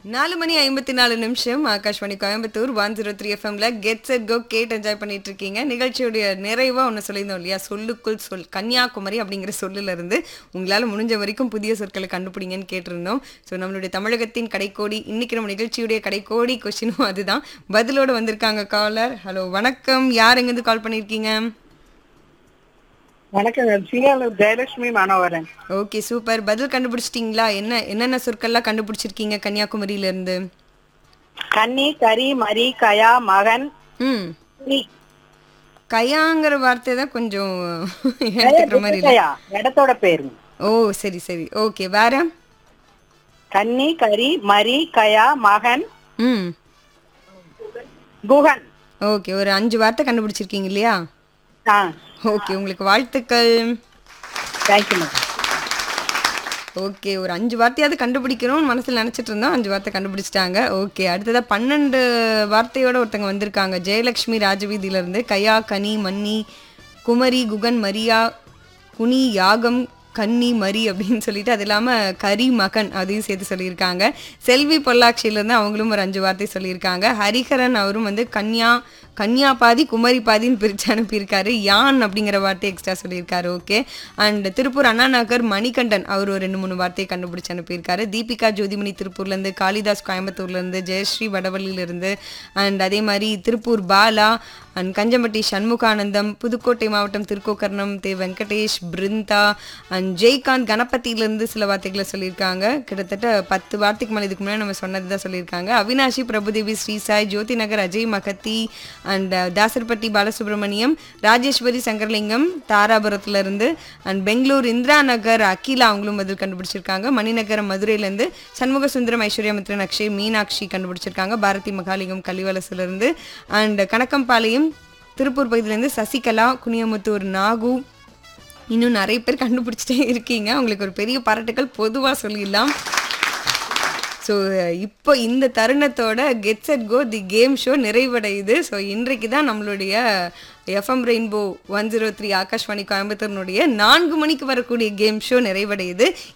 நாலு மணி ஐம்பத்தி நாலு நிமிஷம் Akashvani Coimbatore one zero three எஃப்எம்ல get set go gate enjoy பண்ணிட்டு இருக்கீங்க நிகழ்ச்சியுடைய நிறைவா ஒன்று சொல்லியிருந்தோம் இல்லையா சொல்லுக்குள் சொல் கன்னியாகுமரி அப்படிங்கிற சொல்லுல இருந்து உங்களால் முடிஞ்ச வரைக்கும் புதிய சொற்களை கண்டுபிடிங்கன்னு கேட்டிருந்தோம் ஸோ நம்மளுடைய தமிழகத்தின் கடைக்கோடி இன்னைக்கு நம்ம நிகழ்ச்சியுடைய கடைக்கோடி கொஸ்டினும் அதுதான் பதிலோட வந்திருக்காங்க காலர் ஹலோ வணக்கம் யார் எங்கேருந்து கால் பண்ணியிருக்கீங்க வணக்கம் சிங்காலூர் ஜெயலட்சுமி மனோகரன் ஓகே சூப்பர் பதில் கண்டுபிடிச்சிட்டிங்களா என்ன என்னென்ன சொற்கள்லாம் கண்டுபிடிச்சிருக்கீங்க கன்னியாகுமரியில இருந்து கன்னி கரி மரி கயா மகன் ம் நீ. கயாங்கிற வார்த்தை தான் கொஞ்சம் எடுத்துக்கிற மாதிரி இல்லை கயா, இடத்தோட பேருங்க ஓ சரி சரி ஓகே வேற கன்னி கரி மரி கயா மகன் ம் குகன் ஓகே ஒரு அஞ்சு வார்த்தை கண்டுபிடிச்சிருக்கீங்க இல்லையா ஆ ஓகே உங்களுக்கு வாழ்த்துக்கள் தேங்க்யூ மேடம் ஓகே ஒரு அஞ்சு வார்த்தையாவது கண்டுபிடிக்கணும்னு மனசில் நினச்சிட்டு இருந்தோம் அஞ்சு வார்த்தை கண்டுபிடிச்சிட்டாங்க ஓகே அடுத்ததாக பன்னெண்டு வார்த்தையோட ஒருத்தங்க வந்திருக்காங்க ஜெயலக்ஷ்மி ராஜவீதியிலேருந்து கயா கனி மன்னி குமரி குகன் மரியா குனி யாகம் கன்னி மரி அப்படின்னு சொல்லிட்டு அது இல்லாமல் கரி மகன் அதையும் சேர்த்து சொல்லியிருக்காங்க செல்வி பொள்ளாட்சியிலேருந்து அவங்களும் ஒரு அஞ்சு வார்த்தை சொல்லியிருக்காங்க ஹரிஹரன் அவரும் வந்து கன்யா கன்யா பாதி குமரி பாதின்னு பிரித்து அனுப்பியிருக்காரு யான் அப்படிங்கிற வார்த்தை எக்ஸ்ட்ரா சொல்லியிருக்காரு ஓகே அண்ட் திருப்பூர் அண்ணா நகர் மணிகண்டன் அவர் ஒரு ரெண்டு மூணு வார்த்தையை கண்டுபிடிச்சு அனுப்பியிருக்காரு தீபிகா ஜோதிமணி திருப்பூர்லேருந்து காளிதாஸ் கோயம்புத்தூர்லேருந்து ஜெயஸ்ரீ வடவள்ளியிலேருந்து அண்ட் அதே மாதிரி திருப்பூர் பாலா அண்ட் கஞ்சம்பட்டி சண்முகானந்தம் புதுக்கோட்டை மாவட்டம் திருக்கோக்கர்ணம் தே வெங்கடேஷ் பிருந்தா அண்ட் ஜெய்காந்த் கணபதியிலேருந்து சில வார்த்தைகளை சொல்லியிருக்காங்க கிட்டத்தட்ட பத்து வார்த்தைக்கு மேலே இதுக்கு முன்னாடி நம்ம சொன்னது தான் சொல்லியிருக்காங்க அவினாஷி பிரபுதேவி ஸ்ரீசாய் ஜோதி நகர் அஜய் மகத்தி அண்ட் தாசர்பட்டி பாலசுப்ரமணியம் ராஜேஸ்வரி சங்கரலிங்கம் தாராபுரத்துல இருந்து அண்ட் பெங்களூர் இந்திரா நகர் அகிலா அவங்களும் பதில் கண்டுபிடிச்சிருக்காங்க மணிநகரம் மதுரையிலேருந்து சண்முக சுந்தரம் ஐஸ்வர்யா மித்ரன் அக்ஷய் மீனாட்சி கண்டுபிடிச்சிருக்காங்க பாரதி மகாலிங்கம் கலிவலசுல இருந்து அண்ட் கணக்கம்பாளையம் திருப்பூர் பகுதியிலேருந்து சசிகலா குனியமுத்தூர் நாகு இன்னும் நிறைய பேர் கண்டுபிடிச்சிட்டே இருக்கீங்க உங்களுக்கு ஒரு பெரிய பாராட்டுக்கள் பொதுவாக சொல்லிடலாம் ஸோ இப்போ இந்த தருணத்தோட get set go the game show நிறைவடையுது ஸோ இன்றைக்கு தான் நம்மளுடைய FM Rainbow one zero three Akashvani கோயம்புத்தூர்னுடைய நான்கு மணிக்கு வரக்கூடிய கேம் ஷோ நிறைவடையுது